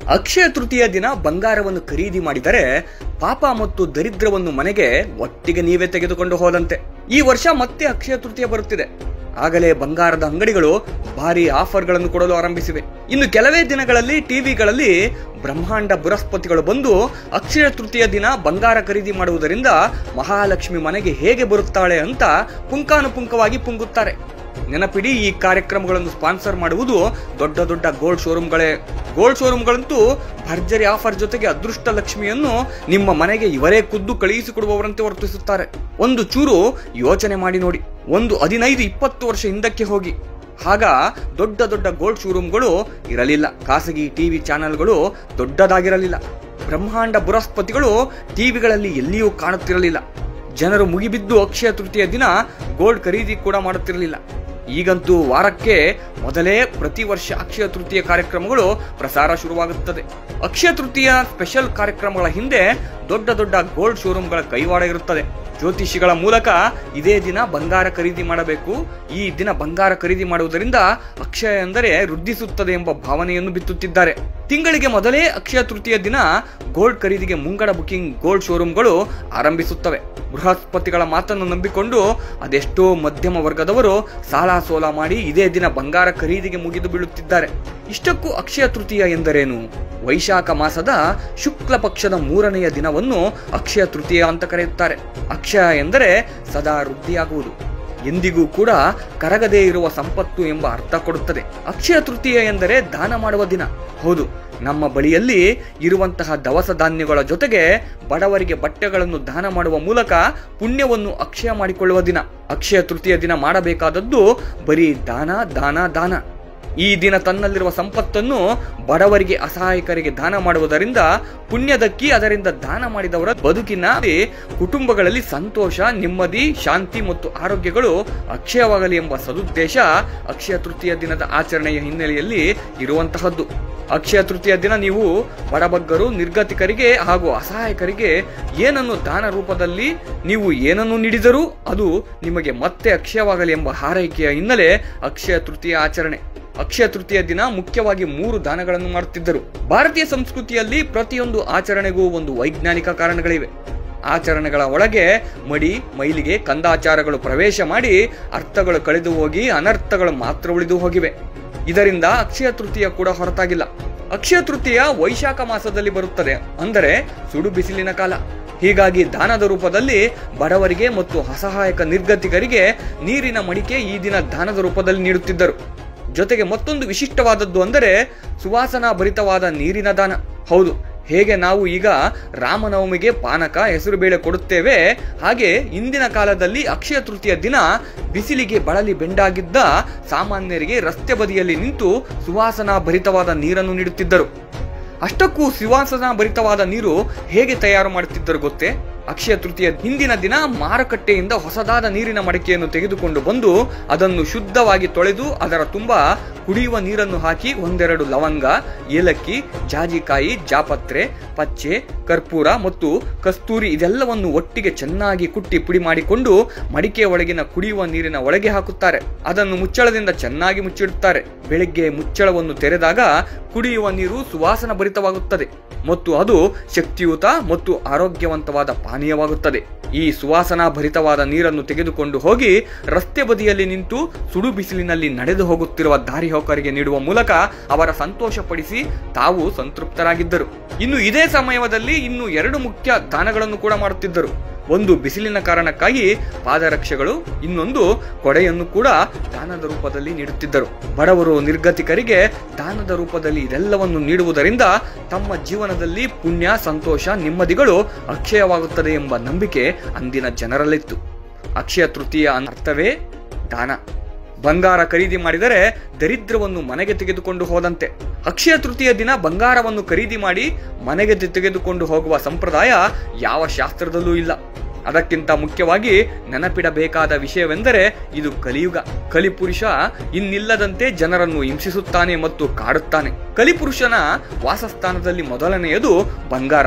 ಅಕ್ಷಯ ತೃತೀಯ ದಿನ ಬಂಗಾರವನ್ನು ಖರೀದಿ ಮಾಡಿದರೆ ಪಾಪ ಮತ್ತು ದರಿದ್ರವನ್ನು ಮನೆಗೆ ಒಟ್ಟಿಗೆ ನೀವೇ ತೆಗೆದುಕೊಂಡು ಹೋದಂತೆ ಈ ವರ್ಷ ಮತ್ತೆ ಅಕ್ಷಯ ತೃತೀಯ ಬರುತ್ತಿದೆ ಆಗಲೇ ಬಂಗಾರದ ಅಂಗಡಿಗಳು ಭಾರಿ ಆಫರ್ಗಳನ್ನು ಕೊಡಲು ಆರಂಭಿಸಿವೆ ಇನ್ನು ಕೆಲವೇ ದಿನಗಳಲ್ಲಿ ಟಿವಿಗಳಲ್ಲಿ ಬ್ರಹ್ಮಾಂಡ ಬೃಹಸ್ಪತಿಗಳು ಬಂದು ಅಕ್ಷಯ ತೃತೀಯ ದಿನ ಬಂಗಾರ ಖರೀದಿ ಮಾಡುವುದರಿಂದ ಮಹಾಲಕ್ಷ್ಮಿ ಮನೆಗೆ ಹೇಗೆ ಬರುತ್ತಾಳೆ ಅಂತ ಪುಂಕಾನುಪುಂಕವಾಗಿ ಪುಂಗುತ್ತಾರೆ ನೆನಪಿಡಿ ಈ ಕಾರ್ಯಕ್ರಮಗಳನ್ನು ಸ್ಪಾನ್ಸರ್ ಮಾಡುವುದು ದೊಡ್ಡ ದೊಡ್ಡ ಗೋಲ್ಡ್ ಶೋರೂಮ್ಗಳೇ ಗೋಲ್ಡ್ ಶೋರೂಮ್ಗಳಂತೂ ಭರ್ಜರಿ ಆಫರ್ ಜೊತೆಗೆ ಅದೃಷ್ಟ ಲಕ್ಷ್ಮಿಯನ್ನು ನಿಮ್ಮ ಮನೆಗೆ ಇವರೇ ಖುದ್ದು ಕಳುಹಿಸಿಕೊಡುವವರಂತೆ ವರ್ತಿಸುತ್ತಾರೆ ಒಂದು ಚೂರು ಯೋಚನೆ ಮಾಡಿ ನೋಡಿ ಒಂದು ಹದಿನೈದು ಇಪ್ಪತ್ತು ವರ್ಷ ಹಿಂದಕ್ಕೆ ಹೋಗಿ ಆಗ ದೊಡ್ಡ ದೊಡ್ಡ ಗೋಲ್ಡ್ ಶೋರೂಮ್ಗಳು ಇರಲಿಲ್ಲ ಖಾಸಗಿ ಟಿವಿ ಚಾನೆಲ್ಗಳು ದೊಡ್ಡದಾಗಿರಲಿಲ್ಲ ಬ್ರಹ್ಮಾಂಡ ಬೃಹಸ್ಪತಿಗಳು ಟಿವಿಗಳಲ್ಲಿ ಎಲ್ಲಿಯೂ ಕಾಣುತ್ತಿರಲಿಲ್ಲ ಜನರು ಮುಗಿಬಿದ್ದು ಅಕ್ಷಯ ತೃತೀಯ ದಿನ ಗೋಲ್ಡ್ ಖರೀದಿ ಕೂಡ ಮಾಡುತ್ತಿರಲಿಲ್ಲ ಈಗಂತೂ ವಾರಕ್ಕೆ ಮೊದಲೇ ಪ್ರತಿ ವರ್ಷ ಅಕ್ಷಯ ತೃತೀಯ ಕಾರ್ಯಕ್ರಮಗಳು ಪ್ರಸಾರ ಶುರುವಾಗುತ್ತದೆ ಅಕ್ಷಯ ತೃತೀಯ ಸ್ಪೆಷಲ್ ಕಾರ್ಯಕ್ರಮಗಳ ಹಿಂದೆ ದೊಡ್ಡ ದೊಡ್ಡ ಗೋಲ್ಡ್ ಶೋರೂಮ್ಗಳ ಕೈವಾಡ ಇರುತ್ತದೆ ಜ್ಯೋತಿಷಿಗಳ ಮೂಲಕ ಇದೇ ದಿನ ಬಂಗಾರ ಖರೀದಿ ಮಾಡಬೇಕು ಈ ದಿನ ಬಂಗಾರ ಖರೀದಿ ಮಾಡುವುದರಿಂದ ಅಕ್ಷಯ ಎಂದರೆ ವೃದ್ಧಿಸುತ್ತದೆ ಎಂಬ ಭಾವನೆಯನ್ನು ಬಿತ್ತುತ್ತಿದ್ದಾರೆ ತಿಂಗಳಿಗೆ ಮೊದಲೇ ಅಕ್ಷಯ ತೃತೀಯ ದಿನ ಗೋಲ್ಡ್ ಖರೀದಿಗೆ ಮುಂಗಡ ಬುಕಿಂಗ್ ಗೋಲ್ಡ್ ಶೋರೂಮ್ಗಳು ಆರಂಭಿಸುತ್ತವೆ ಬೃಹಸ್ಪತಿಗಳ ಮಾತನ್ನು ನಂಬಿಕೊಂಡು ಅದೆಷ್ಟೋ ಮಧ್ಯಮ ವರ್ಗದವರು ಸಾಲ ಸೋಲ ಮಾಡಿ ಇದೇ ದಿನ ಬಂಗಾರ ಖರೀದಿಗೆ ಮುಗಿದು ಬೀಳುತ್ತಿದ್ದಾರೆ ಇಷ್ಟಕ್ಕೂ ಅಕ್ಷಯ ತೃತೀಯ ಎಂದರೇನು ವೈಶಾಖ ಮಾಸದ ಶುಕ್ಲ ಪಕ್ಷದ ಮೂರನೆಯ ದಿನವನ್ನು ಅಕ್ಷಯ ತೃತೀಯ ಅಂತ ಕರೆಯುತ್ತಾರೆ ಅಕ್ಷಯ ಎಂದರೆ ಸದಾ ವೃದ್ಧಿಯಾಗುವುದು ಎಂದಿಗೂ ಕೂಡ ಕರಗದೇ ಇರುವ ಸಂಪತ್ತು ಎಂಬ ಅರ್ಥ ಕೊಡುತ್ತದೆ ಅಕ್ಷಯ ತೃತೀಯ ಎಂದರೆ ದಾನ ಮಾಡುವ ದಿನ ಹೌದು ನಮ್ಮ ಬಳಿಯಲ್ಲಿ ಇರುವಂತಹ ದವಸ ಧಾನ್ಯಗಳ ಜೊತೆಗೆ ಬಡವರಿಗೆ ಬಟ್ಟೆಗಳನ್ನು ದಾನ ಮಾಡುವ ಮೂಲಕ ಪುಣ್ಯವನ್ನು ಅಕ್ಷಯ ಮಾಡಿಕೊಳ್ಳುವ ದಿನ ಅಕ್ಷಯ ತೃತೀಯ ದಿನ ಮಾಡಬೇಕಾದದ್ದು ಬರೀ ದಾನ ದಾನ ದಾನ ಈ ದಿನ ತನ್ನಲ್ಲಿರುವ ಸಂಪತ್ತನ್ನು ಬಡವರಿಗೆ ಅಸಹಾಯಕರಿಗೆ ದಾನ ಮಾಡುವುದರಿಂದ ಪುಣ್ಯದಕ್ಕಿ ಅದರಿಂದ ದಾನ ಮಾಡಿದವರ ಬದುಕಿನ ಕುಟುಂಬಗಳಲ್ಲಿ ಸಂತೋಷ ನೆಮ್ಮದಿ ಶಾಂತಿ ಮತ್ತು ಆರೋಗ್ಯಗಳು ಅಕ್ಷಯವಾಗಲಿ ಎಂಬ ಸದುದ್ದೇಶ ಅಕ್ಷಯ ತೃತೀಯ ದಿನದ ಆಚರಣೆಯ ಹಿನ್ನೆಲೆಯಲ್ಲಿ ಇರುವಂತಹದ್ದು ಅಕ್ಷಯ ತೃತೀಯ ದಿನ ನೀವು ಬಡಬಗ್ಗರು ನಿರ್ಗತಿಕರಿಗೆ ಹಾಗೂ ಅಸಹಾಯಕರಿಗೆ ಏನನ್ನು ದಾನ ರೂಪದಲ್ಲಿ ನೀವು ಏನನ್ನು ನೀಡಿದರೂ ಅದು ನಿಮಗೆ ಮತ್ತೆ ಅಕ್ಷಯವಾಗಲಿ ಎಂಬ ಹಾರೈಕೆಯ ಹಿನ್ನೆಲೆ ಅಕ್ಷಯ ತೃತೀಯ ಆಚರಣೆ ಅಕ್ಷಯ ತೃತೀಯ ದಿನ ಮುಖ್ಯವಾಗಿ ಮೂರು ದಾನಗಳನ್ನು ಮಾಡುತ್ತಿದ್ದರು ಭಾರತೀಯ ಸಂಸ್ಕೃತಿಯಲ್ಲಿ ಪ್ರತಿಯೊಂದು ಆಚರಣೆಗೂ ಒಂದು ವೈಜ್ಞಾನಿಕ ಕಾರಣಗಳಿವೆ ಆಚರಣೆಗಳ ಒಳಗೆ ಮಡಿ ಮೈಲಿಗೆ ಕಂದಾಚಾರಗಳು ಪ್ರವೇಶ ಮಾಡಿ ಅರ್ಥಗಳು ಕಳೆದು ಹೋಗಿ ಅನರ್ಥಗಳು ಮಾತ್ರ ಉಳಿದು ಹೋಗಿವೆ ಇದರಿಂದ ಅಕ್ಷಯ ತೃತೀಯ ಕೂಡ ಹೊರತಾಗಿಲ್ಲ ಅಕ್ಷಯ ತೃತೀಯ ವೈಶಾಖ ಮಾಸದಲ್ಲಿ ಬರುತ್ತದೆ ಅಂದರೆ ಸುಡು ಬಿಸಿಲಿನ ಕಾಲ ಹೀಗಾಗಿ ದಾನದ ರೂಪದಲ್ಲಿ ಬಡವರಿಗೆ ಮತ್ತು ಅಸಹಾಯಕ ನಿರ್ಗತಿಕರಿಗೆ ನೀರಿನ ಮಡಿಕೆ ಈ ದಿನ ದಾನದ ರೂಪದಲ್ಲಿ ನೀಡುತ್ತಿದ್ದರು ಜೊತೆಗೆ ಮತ್ತೊಂದು ವಿಶಿಷ್ಟವಾದದ್ದು ಅಂದರೆ ಸುವಾಸನಾ ಭರಿತವಾದ ನೀರಿನ ದಾನ ಹೌದು ಹೇಗೆ ನಾವು ಈಗ ರಾಮನವಮಿಗೆ ಪಾನಕ ಹೆಸರುಬೇಳೆ ಕೊಡುತ್ತೇವೆ ಹಾಗೆ ಇಂದಿನ ಕಾಲದಲ್ಲಿ ಅಕ್ಷಯ ತೃತೀಯ ದಿನ ಬಿಸಿಲಿಗೆ ಬಳಲಿ ಬೆಂಡಾಗಿದ್ದ ಸಾಮಾನ್ಯರಿಗೆ ರಸ್ತೆ ಬದಿಯಲ್ಲಿ ನಿಂತು ಸುವಾಸನಾ ಭರಿತವಾದ ನೀರನ್ನು ನೀಡುತ್ತಿದ್ದರು ಅಷ್ಟಕ್ಕೂ ಸುವಾಸನಾ ಭರಿತವಾದ ನೀರು ಹೇಗೆ ತಯಾರು ಮಾಡುತ್ತಿದ್ದರು ಗೊತ್ತೇ ಅಕ್ಷಯ ತೃತೀಯ ಹಿಂದಿನ ದಿನ ಮಾರುಕಟ್ಟೆಯಿಂದ ಹೊಸದಾದ ನೀರಿನ ಮಡಿಕೆಯನ್ನು ತೆಗೆದುಕೊಂಡು ಬಂದು ಅದನ್ನು ಶುದ್ಧವಾಗಿ ತೊಳೆದು ಅದರ ತುಂಬ ಕುಡಿಯುವ ನೀರನ್ನು ಹಾಕಿ ಒಂದೆರಡು ಲವಂಗ ಏಲಕ್ಕಿ ಜಾಜಿಕಾಯಿ ಜಾಪತ್ರೆ ಪಚ್ಚೆ ಕರ್ಪೂರ ಮತ್ತು ಕಸ್ತೂರಿ ಇದೆಲ್ಲವನ್ನು ಒಟ್ಟಿಗೆ ಚೆನ್ನಾಗಿ ಕುಟ್ಟಿ ಪುಡಿ ಮಾಡಿಕೊಂಡು ಮಡಿಕೆಯ ಒಳಗಿನ ಕುಡಿಯುವ ನೀರಿನ ಒಳಗೆ ಹಾಕುತ್ತಾರೆ ಅದನ್ನು ಮುಚ್ಚಳದಿಂದ ಚೆನ್ನಾಗಿ ಮುಚ್ಚಿಡುತ್ತಾರೆ ಬೆಳಿಗ್ಗೆ ಮುಚ್ಚಳವನ್ನು ತೆರೆದಾಗ ಕುಡಿಯುವ ನೀರು ಸುವಾಸನ ಭರಿತವಾಗುತ್ತದೆ ಮತ್ತು ಅದು ಶಕ್ತಿಯುತ ಮತ್ತು ಆರೋಗ್ಯವಂತವಾದ ಪಾನೀಯವಾಗುತ್ತದೆ ಈ ಸುವಾಸನಾ ಭರಿತವಾದ ನೀರನ್ನು ತೆಗೆದುಕೊಂಡು ಹೋಗಿ ರಸ್ತೆ ಬದಿಯಲ್ಲಿ ನಿಂತು ಸುಡು ಬಿಸಿಲಿನಲ್ಲಿ ನಡೆದು ಹೋಗುತ್ತಿರುವ ದಾರಿಹೋಕರಿಗೆ ನೀಡುವ ಮೂಲಕ ಅವರ ಸಂತೋಷಪಡಿಸಿ ತಾವು ಸಂತೃಪ್ತರಾಗಿದ್ದರು ಇನ್ನು ಇದೇ ಸಮಯದಲ್ಲಿ ಇನ್ನು ಎರಡು ಮುಖ್ಯ ದಾನಗಳನ್ನು ಕೂಡ ಮಾಡುತ್ತಿದ್ದರು ಒಂದು ಬಿಸಿಲಿನ ಕಾರಣಕ್ಕಾಗಿ ಪಾದರಕ್ಷೆಗಳು ಇನ್ನೊಂದು ಕೊಡೆಯನ್ನು ಕೂಡ ದಾನದ ರೂಪದಲ್ಲಿ ನೀಡುತ್ತಿದ್ದರು ಬಡವರು ನಿರ್ಗತಿಕರಿಗೆ ದಾನದ ರೂಪದಲ್ಲಿ ಇದೆಲ್ಲವನ್ನು ನೀಡುವುದರಿಂದ ತಮ್ಮ ಜೀವನದಲ್ಲಿ ಪುಣ್ಯ ಸಂತೋಷ ನೆಮ್ಮದಿಗಳು ಅಕ್ಷಯವಾಗುತ್ತದೆ ಎಂಬ ನಂಬಿಕೆ ಅಂದಿನ ಜನರಲ್ಲಿತ್ತು ಅಕ್ಷಯ ತೃತೀಯ ಅರ್ಥವೇ ದಾನ ಬಂಗಾರ ಖರೀದಿ ಮಾಡಿದರೆ ದರಿದ್ರವನ್ನು ಮನೆಗೆ ತೆಗೆದುಕೊಂಡು ಹೋದಂತೆ ಅಕ್ಷಯ ತೃತೀಯ ದಿನ ಬಂಗಾರವನ್ನು ಖರೀದಿ ಮಾಡಿ ಮನೆಗೆ ತೆಗೆದುಕೊಂಡು ಹೋಗುವ ಸಂಪ್ರದಾಯ ಯಾವ ಶಾಸ್ತ್ರದಲ್ಲೂ ಇಲ್ಲ ಅದಕ್ಕಿಂತ ಮುಖ್ಯವಾಗಿ ನೆನಪಿಡಬೇಕಾದ ವಿಷಯವೆಂದರೆ ಇದು ಕಲಿಯುಗ ಕಲಿಪುರುಷ ಇನ್ನಿಲ್ಲದಂತೆ ಜನರನ್ನು ಹಿಂಸಿಸುತ್ತಾನೆ ಮತ್ತು ಕಾಡುತ್ತಾನೆ ಕಲಿಪುರುಷನ ವಾಸಸ್ಥಾನದಲ್ಲಿ ಮೊದಲನೆಯದು ಬಂಗಾರ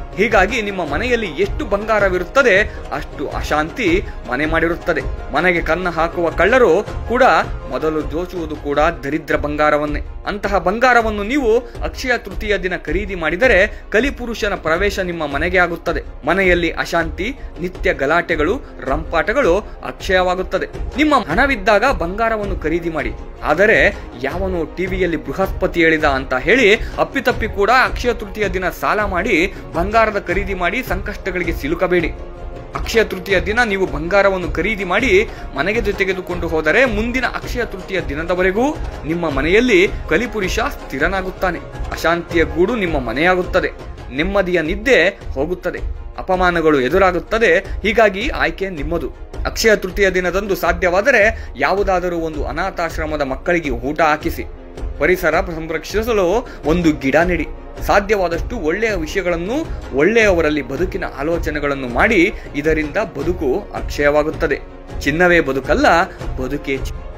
ಹೀಗಾಗಿ ನಿಮ್ಮ ಮನೆಯಲ್ಲಿ ಎಷ್ಟು ಬಂಗಾರವಿರುತ್ತದೆ ಅಷ್ಟು ಅಶಾಂತಿ ಮನೆ ಮಾಡಿರುತ್ತದೆ ಮನೆಗೆ ಕನ್ನ ಹಾಕುವ ಕಳ್ಳರು ಕೂಡ ಮೊದಲು ದೋಚುವುದು ಕೂಡ ದರಿದ್ರ ಬಂಗಾರವನ್ನೇ ಅಂತಹ ಬಂಗಾರವನ್ನು ನೀವು ಅಕ್ಷಯ ತೃತೀಯ ದಿನ ಖರೀದಿ ಮಾಡಿದರೆ ಕಲಿಪುರುಷನ ಪ್ರವೇಶ ನಿಮ್ಮ ಮನೆಗೆ ಆಗುತ್ತದೆ ಮನೆಯಲ್ಲಿ ಅಶಾಂತಿ ನಿತ್ಯ ಗಲಾಟೆಗಳು ರಂಪಾಟಗಳು ಅಕ್ಷಯವಾಗುತ್ತದೆ ನಿಮ್ಮ ಹಣವಿದ್ದಾಗ ಬಂಗಾರವನ್ನು ಖರೀದಿ ಮಾಡಿ ಆದರೆ ಯಾವನು ಟಿವಿಯಲ್ಲಿ ಬೃಹಸ್ಪತಿ ಹೇಳಿದ ಅಂತ ಹೇಳಿ ಅಪ್ಪಿತಪ್ಪಿ ಕೂಡ ಅಕ್ಷಯ ತೃತೀಯ ದಿನ ಸಾಲ ಮಾಡಿ ಬಂಗಾರದ ಖರೀದಿ ಮಾಡಿ ಸಂಕಷ್ಟಗಳಿಗೆ ಸಿಲುಕಬೇಡಿ ಅಕ್ಷಯ ತೃತೀಯ ದಿನ ನೀವು ಬಂಗಾರವನ್ನು ಖರೀದಿ ಮಾಡಿ ಮನೆಗೆ ತೆಗೆದುಕೊಂಡು ಹೋದರೆ ಮುಂದಿನ ಅಕ್ಷಯ ತೃತೀಯ ದಿನದವರೆಗೂ ನಿಮ್ಮ ಮನೆಯಲ್ಲಿ ಕಲಿಪುರುಷ ಸ್ಥಿರನಾಗುತ್ತಾನೆ ಅಶಾಂತಿಯ ಗೂಡು ನಿಮ್ಮ ಮನೆಯಾಗುತ್ತದೆ ನೆಮ್ಮದಿಯ ನಿದ್ದೆ ಹೋಗುತ್ತದೆ ಅಪಮಾನಗಳು ಎದುರಾಗುತ್ತದೆ ಹೀಗಾಗಿ ಆಯ್ಕೆ ನಿಮ್ಮದು ಅಕ್ಷಯ ತೃತೀಯ ದಿನದಂದು ಸಾಧ್ಯವಾದರೆ ಯಾವುದಾದರೂ ಒಂದು ಅನಾಥಾಶ್ರಮದ ಮಕ್ಕಳಿಗೆ ಊಟ ಹಾಕಿಸಿ ಪರಿಸರ ಸಂರಕ್ಷಿಸಲು ಒಂದು ಗಿಡ ನೆಡಿ ಸಾಧ್ಯವಾದಷ್ಟು ಒಳ್ಳೆಯ ವಿಷಯಗಳನ್ನು ಒಳ್ಳೆಯವರಲ್ಲಿ ಬದುಕಿನ ಆಲೋಚನೆಗಳನ್ನು ಮಾಡಿ ಇದರಿಂದ ಬದುಕು ಅಕ್ಷಯವಾಗುತ್ತದೆ ಚಿನ್ನವೇ ಬದುಕಲ್ಲ ಬದುಕೇ ಚಿ-